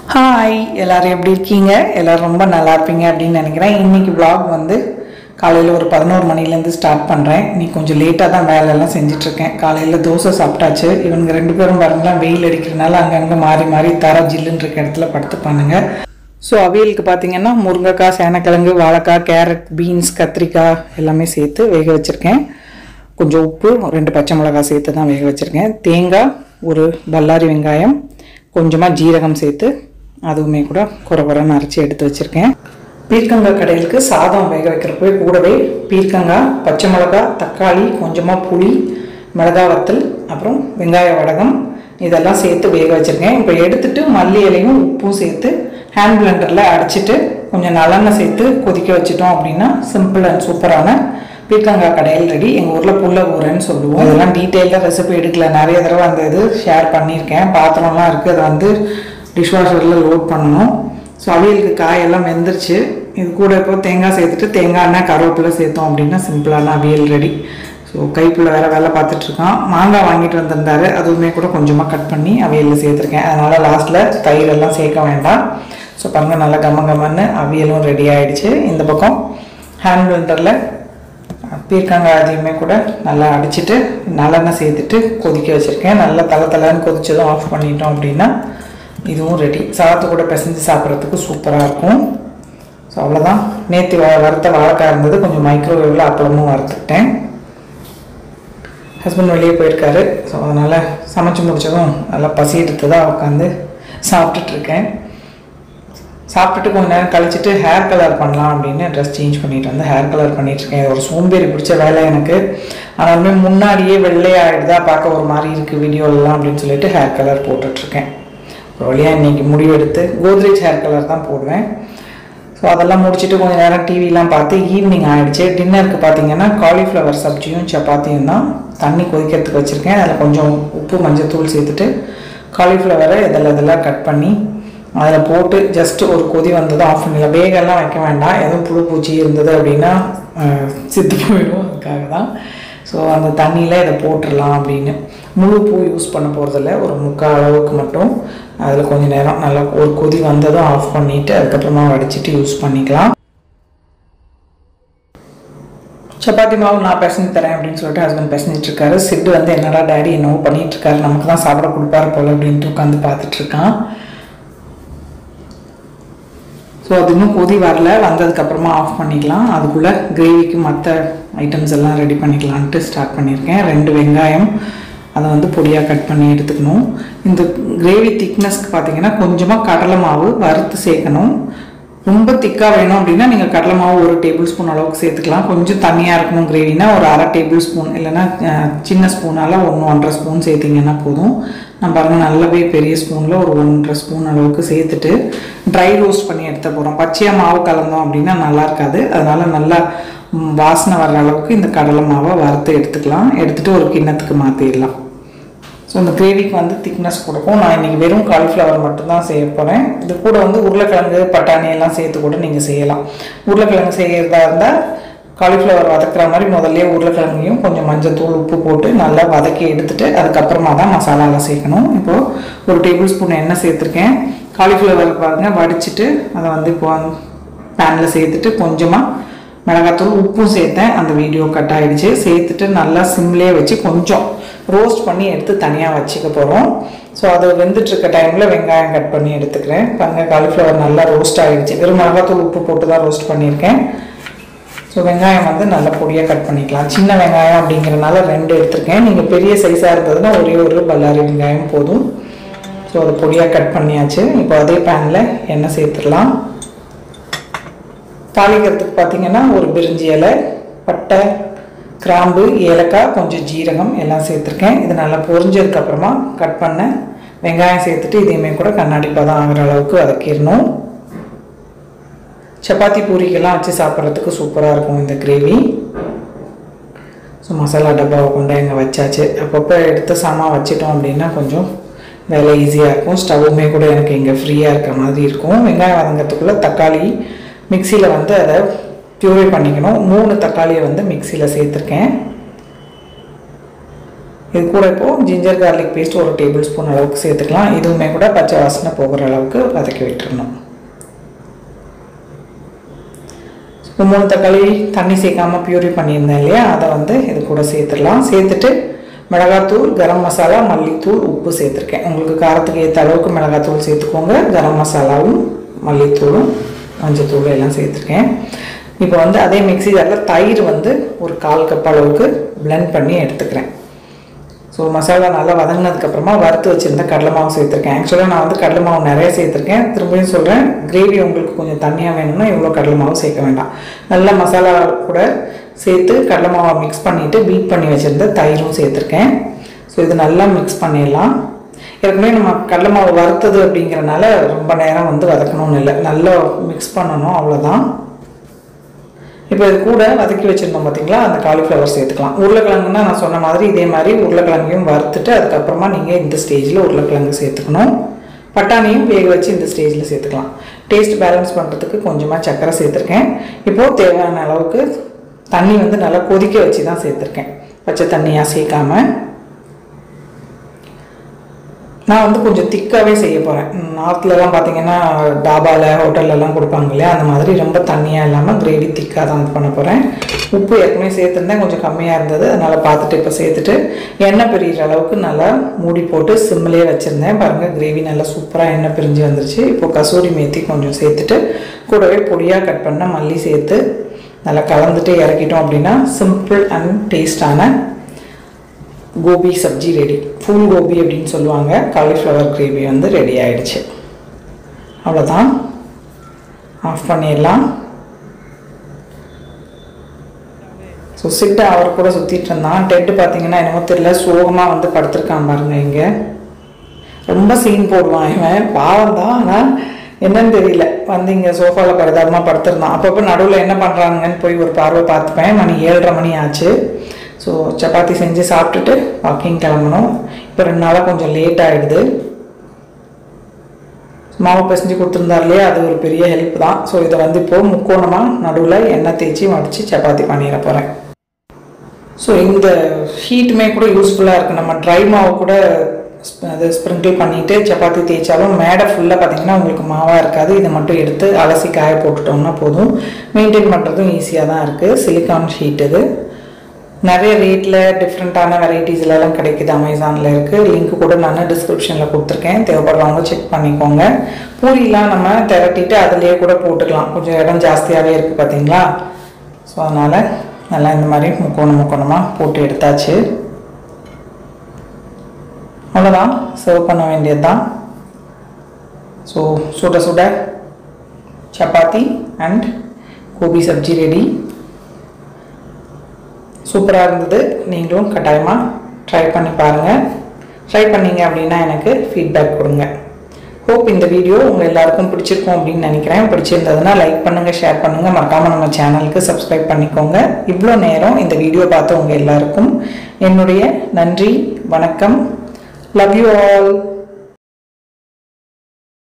hi எல்லாரும் எப்படி இருக்கீங்க எல்லாரும் ரொம்ப நல்லா இருப்பீங்க அப்படின்னு நினைக்கிறேன் இன்னைக்கு vlog வந்து காலையில் ஒரு பதினோரு மணிலேருந்து ஸ்டார்ட் பண்ணுறேன் இன்னைக்கு கொஞ்சம் லேட்டாக தான் வேலையெல்லாம் செஞ்சிட்ருக்கேன் காலையில் தோசை சாப்பிட்டாச்சு இவங்க ரெண்டு பேரும் பாருங்களேன் வெயில் அடிக்கிறனால அங்கங்கே மாறி மாறி தர ஜில்லுன்னு இருக்க இடத்துல படுத்துப்பானுங்க ஸோ அவியலுக்கு பார்த்தீங்கன்னா முருங்கைக்காய் சேனக்கிழங்கு வாழைக்காய் கேரட் பீன்ஸ் கத்திரிக்காய் எல்லாமே சேர்த்து வேக வச்சுருக்கேன் கொஞ்சம் உப்பு ரெண்டு பச்சை மிளகாய் சேர்த்து தான் வேக வச்சுருக்கேன் தேங்காய் ஒரு பல்லாரி வெங்காயம் கொஞ்சமாக ஜீரகம் சேர்த்து அதுவுமே கூட குறை குறைன்னு அரைச்சி எடுத்து வச்சுருக்கேன் பீர்க்கங்காய் கடையிலுக்கு சாதம் வேக வைக்கிறப்பவே கூடவே பீர்க்கங்காய் பச்சை மிளகாய் தக்காளி கொஞ்சமாக புளி மிளகாய் வத்தல் அப்புறம் வெங்காய வடகம் இதெல்லாம் சேர்த்து வேக வச்சுருக்கேன் இப்போ எடுத்துட்டு மல்லி இலையும் உப்பும் சேர்த்து ஹேண்ட் பிளெண்டரில் அடிச்சிட்டு கொஞ்சம் நல்லெண்ணெய் சேர்த்து கொதிக்க வச்சிட்டோம் அப்படின்னா சிம்பிள் அண்ட் சூப்பரான பீர்க்கங்காய் கடையில் ரெடி எங்கள் ஊரில் புல்ல ஊரன்னு சொல்லுவோம் அதெல்லாம் டீட்டெயிலாக ரெசிபி எடுக்கல நிறைய தடவை அந்த இது ஷேர் பண்ணியிருக்கேன் பாத்திரம்லாம் இருக்குது அதை வந்து டிஷ்வாஷரில் லோட் பண்ணணும் ஸோ அவியலுக்கு காயெல்லாம் வெந்துருச்சு இது கூட இப்போ தேங்காய் சேர்த்துட்டு தேங்காய் எண்ணெய் கருவேப்பிலை சேர்த்தோம் அப்படின்னா சிம்பிளான அவியல் ரெடி ஸோ கைப்புள்ள வேறு வேலை பார்த்துட்ருக்கான் மாங்காய் வாங்கிட்டு வந்திருந்தாரு அதுவுமே கூட கொஞ்சமாக கட் பண்ணி அவியலில் சேர்த்துருக்கேன் அதனால் லாஸ்ட்டில் தயிர் எல்லாம் சேர்க்க வேண்டாம் ஸோ பாருங்கள் நல்லா கம கமன்னு அவியலும் ரெடி ஆயிடுச்சு இந்த பக்கம் ஹேண்ட் பிளண்டரில் பீர்க்கங்காய் அதையுமே கூட நல்லா அடிச்சிட்டு நல்லெண்ணெய் சேர்த்துட்டு கொதிக்க வச்சுருக்கேன் நல்லா தலை தலைன்னு கொதிச்சதும் ஆஃப் பண்ணிட்டோம் அப்படின்னா இதுவும் ரெடி சாதத்து கூட பிசைஞ்சு சாப்பிட்றதுக்கு சூப்பராக இருக்கும் ஸோ அவ்வளோதான் நேற்று வ வறுத்த வாழைக்காய் இருந்தது கொஞ்சம் மைக்ரோவேவில் அப்பளமும் வறுத்துக்கிட்டேன் ஹஸ்பண்ட் வெளியே போயிருக்காரு ஸோ அதனால் சமைச்சு முடிச்சதும் நல்லா பசி எடுத்து தான் உட்காந்து சாப்பிட்டுட்ருக்கேன் சாப்பிட்டுட்டு கொஞ்ச நேரம் கழிச்சிட்டு ஹேர் கலர் பண்ணலாம் அப்படின்னு ட்ரெஸ் சேஞ்ச் பண்ணிட்டு வந்து ஹேர் கலர் பண்ணிட்டுருக்கேன் இது ஒரு சோம்பேறி பிடிச்ச வேலை எனக்கு ஆனாலுமே முன்னாடியே வெள்ளையாயிடுதா பார்க்க ஒரு மாதிரி இருக்குது வீடியோலலாம் அப்படின்னு சொல்லிட்டு ஹேர் கலர் போட்டுட்ருக்கேன் ஒரு வழியாக இன்றைக்கி முடிவெடுத்து கோத்ரேஜ் ஹேர் கலர் தான் போடுவேன் ஸோ அதெல்லாம் முடிச்சுட்டு கொஞ்சம் நேரம் டிவிலாம் பார்த்து ஈவினிங் ஆகிடுச்சு டின்னருக்கு பார்த்தீங்கன்னா காலிஃப்ளவர் சப்ஜியும் சப்பாத்தியும் தான் தண்ணி கொதிக்கிறதுக்கு வச்சுருக்கேன் அதில் கொஞ்சம் உப்பு மஞ்சள் தூள் சேர்த்துட்டு காலிஃப்ளவரை இதில் இதெல்லாம் கட் பண்ணி அதில் போட்டு ஜஸ்ட் ஒரு கொதி வந்தது ஆஃப் பண்ணிடலாம் வேகெல்லாம் வைக்க வேண்டாம் எதுவும் புழு பூச்சி இருந்தது அப்படின்னா அஹ், செத்து போயிடும் அதுக்காக தான் ஸோ அந்த தண்ணியில் இதை போட்டுடலாம் அப்படின்னு முழு பூ யூஸ் பண்ண போகிறதில்ல ஒரு முக்கால் அளவுக்கு மட்டும் அதில் கொஞ்ச நேரம் நல்லா ஒரு கொதி வந்ததும் ஆஃப் பண்ணிவிட்டு அதுக்கப்புறமா வடிச்சிட்டு யூஸ் பண்ணிக்கலாம் சப்பாத்தி மாவு நான் பிசைஞ்சு தரேன் அப்படின்னு சொல்லிட்டு ஹஸ்பண்ட் பிசைஞ்சிட்டு இருக்காரு சிட்டு வந்து என்னடா டேடி என்னவோ பண்ணிட்டு இருக்காரு நமக்கு தான் சாப்பிட கொடுப்பாரு போல அப்படின்ட்டு உட்காந்து பார்த்துட்டு இருக்கான் ஸோ அது இன்னும் கொதி வரல வந்ததுக்கப்புறமா ஆஃப் பண்ணிக்கலாம் அதுக்குள்ளே கிரேவிக்கு மற்ற ஐட்டம்ஸ் எல்லாம் ரெடி பண்ணிக்கலான்ட்டு ஸ்டார்ட் பண்ணியிருக்கேன் ரெண்டு வெங்காயம் அதை வந்து பொடியாக கட் பண்ணி எடுத்துக்கணும் இந்த கிரேவி திக்னஸ்க்கு பார்த்தீங்கன்னா கொஞ்சமாக கடலை மாவு வறுத்து சேர்க்கணும் ரொம்ப திக்காக வேணும் அப்படின்னா நீங்கள் கடலை மாவு ஒரு டேபிள் ஸ்பூன் அளவுக்கு சேர்த்துக்கலாம் கொஞ்சம் தண்ணியாக இருக்கணும் கிரேவினா ஒரு அரை டேபிள் ஸ்பூன் இல்லைன்னா அஹ், சின்ன ஸ்பூனால் ஒன்று ஒன்றரை ஸ்பூன் சேர்த்திங்கன்னா போதும் நான் பாருங்கள் நல்லாவே பெரிய ஸ்பூனில் ஒரு ஒன்றரை ஸ்பூன் அளவுக்கு சேர்த்துட்டு ட்ரை ரோஸ்ட் பண்ணி எடுத்த போகிறோம் பச்சையாக மாவு கலந்தோம் அப்படின்னா நல்லா இருக்காது அதனால் நல்லா ம், வாசனை வர்ற அளவுக்கு இந்த கடலை மாவை வறுத்து எடுத்துக்கலாம் எடுத்துகிட்டு ஒரு கிண்ணத்துக்கு மாற்றிடலாம் ஸோ இந்த கிரேவிக்கு வந்து திக்னஸ் கொடுக்கும் நான் இன்றைக்கி வெறும் காலிஃப்ளவர் மட்டும்தான் செய்ய போகிறேன் இது கூட வந்து உருளைக்கிழங்கு பட்டாணி எல்லாம் சேர்த்து கூட நீங்கள் செய்யலாம் உருளைக்கிழங்கு செய்கிறதா இருந்தால் காலிஃப்ளவர் வதக்குற மாதிரி முதல்ல உருளைக்கிழங்கையும் கொஞ்சம் மஞ்சள் தூள் உப்பு போட்டு நல்லா வதக்கி எடுத்துட்டு அதுக்கப்புறமா தான் மசாலாலாம் சேர்க்கணும் இப்போது ஒரு டேபிள் ஸ்பூன் எண்ணெய் சேர்த்துருக்கேன் காலிஃப்ளவர் பாருங்க வடிச்சிட்டு அதை வந்து இப்போ பேனில் சேர்த்துட்டு கொஞ்சமாக மிளகாத்தூள் உப்பும் சேர்த்தேன் அந்த வீடியோ கட் ஆயிடுச்சு சேர்த்துட்டு நல்லா சிம்லேயே வச்சு கொஞ்சம் ரோஸ்ட் பண்ணி எடுத்து தனியாக வச்சுக்க போகிறோம் ஸோ அது வெந்துட்டு இருக்க டைமில் வெங்காயம் கட் பண்ணி எடுத்துக்கிறேன் பாருங்க காலிஃப்ளவர் நல்லா ரோஸ்ட் ஆகிடுச்சு வெறும் மிளகாத்தூள் உப்பு போட்டு தான் ரோஸ்ட் பண்ணியிருக்கேன் ஸோ வெங்காயம் வந்து நல்ல பொடியாக கட் பண்ணிக்கலாம் சின்ன வெங்காயம் அப்படிங்கிறனால ரெண்டு எடுத்திருக்கேன் நீங்கள் பெரிய சைஸாக இருந்ததுன்னா ஒரே ஒரு பல்லாரி வெங்காயம் போதும் ஸோ அதை பொடியாக கட் பண்ணியாச்சு இப்போ அதே பேனில் எண்ணெய் சேர்த்துடலாம் தாளிக்கிறதுக்கு பார்த்தீங்கன்னா ஒரு பிரிஞ்சி இலை பட்டை கிராம்பு ஏலக்காய் கொஞ்சம் ஜீரகம் எல்லாம் சேர்த்துருக்கேன் இது நல்லா பொரிஞ்சதுக்கப்புறமா கட் பண்ண வெங்காயம் சேர்த்துட்டு இதையுமே கூட கண்ணாடி பதம் ஆகிற அளவுக்கு வதக்கிடணும் சப்பாத்தி பூரிக்கெல்லாம் வச்சு சாப்பிட்றதுக்கு சூப்பராக இருக்கும் இந்த கிரேவி ஸோ மசாலா டப்பாவை கொண்டு எங்கே வச்சாச்சு அப்பப்போ எடுத்து சாமான் வச்சிட்டோம் அப்படின்னா கொஞ்சம் வேலை ஈஸியாக இருக்கும் ஸ்டவ்வுமே கூட எனக்கு இங்கே ஃப்ரீயாக இருக்கிற மாதிரி இருக்கும் வெங்காயம் வதங்கிறதுக்குள்ளே தக்காளி மிக்சியில் வந்து அதை பியூரி பண்ணிக்கணும் மூணு தக்காளியை வந்து மிக்சியில் சேர்த்துருக்கேன் இது கூட இப்போது ஜிஞ்சர் கார்லிக் பேஸ்ட் ஒரு டேபிள் ஸ்பூன் அளவுக்கு சேர்த்துக்கலாம் இதுவுமே கூட பச்சை வாசனை போகிற அளவுக்கு வதக்கி விட்டுறணும் இப்போ மூணு தக்காளி தண்ணி சேர்க்காம பியூரி பண்ணியிருந்தேன் இல்லையா அதை வந்து இது கூட சேர்த்துடலாம் சேர்த்துட்டு மிளகாத்தூள் கரம் மசாலா மல்லித்தூள் உப்பு சேர்த்துருக்கேன் உங்களுக்கு காரத்துக்கு ஏற்ற அளவுக்கு மிளகாத்தூள் சேர்த்துக்கோங்க கரம் மசாலாவும் மல்லித்தூளும் மஞ்சத்தூள் எல்லாம் சேர்த்துருக்கேன் இப்போ வந்து அதே மிக்ஸி ஜாரில் தயிர் வந்து ஒரு கால் கப் அளவுக்கு பிளெண்ட் பண்ணி எடுத்துக்கிறேன் ஸோ மசாலா நல்லா வதங்கினதுக்கப்புறமா வறுத்து வச்சுருந்த கடலை மாவு சேர்த்துருக்கேன் ஆக்சுவலாக நான் வந்து கடலை மாவு நிறைய சேர்த்துருக்கேன் திரும்பியும் சொல்கிறேன் கிரேவி உங்களுக்கு கொஞ்சம் தண்ணியாக வேணும்னா இவ்வளோ கடலை மாவு சேர்க்க வேண்டாம் நல்லா மசாலா கூட சேர்த்து கடலை மாவை மிக்ஸ் பண்ணிவிட்டு பீட் பண்ணி வச்சுருந்த தயிரும் சேர்த்துருக்கேன் ஸோ இது நல்லா மிக்ஸ் பண்ணிடலாம் ஏற்கனவே நம்ம கடலை மாவு வறுத்தது அப்படிங்கிறனால ரொம்ப நேரம் வந்து வதக்கணும்னு இல்லை நல்லா மிக்ஸ் பண்ணணும் அவ்வளோதான் இப்போ இது கூட வதக்கி வச்சுருந்தோம் பார்த்தீங்களா அந்த காலிஃப்ளவர் சேர்த்துக்கலாம் உருளைக்கிழங்குன்னா நான் சொன்ன மாதிரி இதே மாதிரி உருளைக்கிழங்கையும் வறுத்துட்டு அதுக்கப்புறமா நீங்கள் இந்த ஸ்டேஜில் உருளைக்கிழங்கு சேர்த்துக்கணும் பட்டாணியும் வேக வச்சு இந்த ஸ்டேஜில் சேர்த்துக்கலாம் டேஸ்ட் பேலன்ஸ் பண்ணுறதுக்கு கொஞ்சமாக சர்க்கரை சேர்த்துருக்கேன் இப்போது தேவையான அளவுக்கு தண்ணி வந்து நல்லா கொதிக்க வச்சு தான் சேர்த்துருக்கேன் பச்சை தண்ணியாக சேர்க்காம நான் வந்து கொஞ்சம் திக்காகவே செய்ய போகிறேன் நார்த்லலாம் பார்த்தீங்கன்னா டாபாவில் ஹோட்டல்லலாம் கொடுப்பாங்க இல்லையா அந்த மாதிரி ரொம்ப தண்ணியாக இல்லாமல் கிரேவி திக்காக தான் இது பண்ண போகிறேன் உப்பு ஏற்கனவே சேர்த்துருந்தேன் கொஞ்சம் கம்மியாக இருந்தது அதனால் பார்த்துட்டு இப்போ சேர்த்துட்டு எண்ணெய் பிரிகிற அளவுக்கு நல்லா மூடி போட்டு சிம்மிலே வச்சுருந்தேன் பாருங்கள் கிரேவி நல்லா சூப்பராக எண்ணெய் பிரிஞ்சு வந்துருச்சு இப்போ கசூரி மேத்தி கொஞ்சம் சேர்த்துட்டு கூடவே பொடியாக கட் பண்ண மல்லி சேர்த்து நல்லா கலந்துட்டு இறக்கிட்டோம் அப்படின்னா சிம்பிள் அண்ட் டேஸ்டான கோபி சப்ஜி ரெடி ஃபுல் கோபி அப்படின்னு சொல்லுவாங்க காலிஃப்ளவர் கிரேவி வந்து ரெடி ஆயிடுச்சு அவ்வளோதான் ஆஃப் பண்ணிடலாம் ஸோ சிட்டு அவர் கூட சுற்றிட்டு இருந்தான் டெட்டு பார்த்தீங்கன்னா என்னமோ தெரியல சோகமாக வந்து படுத்திருக்கான் பாருங்க இங்கே ரொம்ப சீன் போடுவான் இவன் பாவம் தான் ஆனால் என்னன்னு தெரியல வந்து இங்கே சோஃபாவில் பரிதாபமாக படுத்திருந்தான் அப்பப்போ நடுவில் என்ன பண்ணுறாங்கன்னு போய் ஒரு பார்வை பார்த்துப்பேன் மணி ஏழரை மணி ஆச்சு ஸோ சப்பாத்தி செஞ்சு சாப்பிட்டுட்டு வாக்கிங் கிளம்பணும் இப்போ ரெண்டு நாளாக கொஞ்சம் லேட் ஆகிடுது மாவு பிசைஞ்சு கொடுத்துருந்தார் இல்லையா அது ஒரு பெரிய ஹெல்ப் தான் ஸோ இதை வந்து இப்போது முக்கோணமாக நடுவில் எண்ணெய் தேய்ச்சி மடித்து சப்பாத்தி பண்ணிட போகிறேன் ஸோ இந்த ஹீட்டுமே கூட யூஸ்ஃபுல்லாக இருக்குது நம்ம ட்ரை மாவு கூட அது ஸ்ப்ரிங்கிள் பண்ணிவிட்டு சப்பாத்தி தேய்ச்சாலும் மேடை ஃபுல்லாக பார்த்தீங்கன்னா உங்களுக்கு மாவாக இருக்காது இதை மட்டும் எடுத்து அலசி காய போட்டுட்டோம்னா போதும் மெயின்டைன் பண்ணுறதும் ஈஸியாக தான் இருக்குது சிலிக்கான் ஷீட் இது நிறைய ரேட்டில் டிஃப்ரெண்ட்டான வெரைட்டிஸ்லாம் கிடைக்குது அமேசானில் இருக்குது லிங்க் கூட நான் டிஸ்கிரிப்ஷனில் கொடுத்துருக்கேன் தேவைப்படுறவங்க செக் பண்ணிக்கோங்க பூரிலாம் நம்ம திரட்டிட்டு அதிலேயே கூட போட்டுக்கலாம் கொஞ்சம் இடம் ஜாஸ்தியாகவே இருக்குது பார்த்தீங்களா ஸோ அதனால் நல்லா இந்த மாதிரி முக்கோணம் முக்கோணமாக போட்டு எடுத்தாச்சு அவ்வளோதான் சர்வ் பண்ண வேண்டியது தான் ஸோ சுட சுட சப்பாத்தி அண்ட் கோபி சப்ஜி ரெடி சூப்பராக இருந்தது நீங்களும் கட்டாயமாக ட்ரை பண்ணி பாருங்கள் ட்ரை பண்ணீங்க அப்படின்னா எனக்கு ஃபீட்பேக் கொடுங்க ஹோப் இந்த வீடியோ உங்கள் எல்லாருக்கும் பிடிச்சிருக்கும் அப்படின்னு நினைக்கிறேன் பிடிச்சிருந்ததுன்னா லைக் பண்ணுங்கள் ஷேர் பண்ணுங்கள் மறக்காமல் நம்ம சேனலுக்கு சப்ஸ்கிரைப் பண்ணிக்கோங்க இவ்வளோ நேரம் இந்த வீடியோ பார்த்த உங்கள் எல்லாருக்கும் என்னுடைய நன்றி வணக்கம் லவ் யூ ஆல்